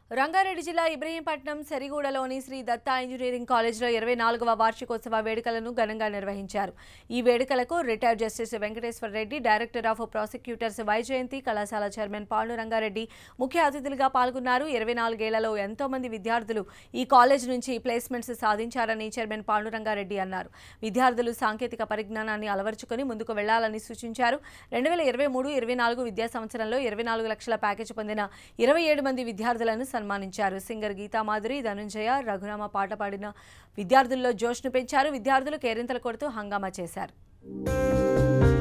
రంగారెడ్డి జిల్లా ఇబ్రహీంపట్నం సెరిగూడలోని శ్రీ దత్తా ఇంజనీరింగ్ కాలేజ్లో ఇరవై నాలుగవ వార్షికోత్సవ వేడుకలను ఘనంగా నిర్వహించారు ఈ వేడుకలకు retired justice Venkateswara Reddy director of prosecutors Vyjayanthi కళాశాల చైర్మన్ పాండు రంగారెడ్డి ముఖ్య అతిథులుగా పాల్గొన్నారు ఇరవై నాలుగేళ్లలో ఎంతో మంది విద్యార్థులు ఈ కాలేజ్ నుంచి ప్లేస్మెంట్స్ సాధించారని చైర్మన్ పాండు రంగారెడ్డి అన్నారు విద్యార్థులు సాంకేతిక పరిజ్ఞానాన్ని అలవర్చుకొని ముందుకు వెళ్లాలని సూచించారు రెండు వేల ఇరవై మూడు ఇరవై నాలుగు విద్యా సంవత్సరంలో ఇరవై నాలుగు లక్షల ప్యాకేజ్ పొందిన ఇరవై ఏడు మంది విద్యార్థులను సన్మానించారు సింగర్ గీతా మాధురి ధనుంజయ రఘురామ పాట పాడిన విద్యార్థుల్లో జోష్ను పెంచారు విద్యార్థులు కేరింతలు కొడుతూ హంగామా చేశారు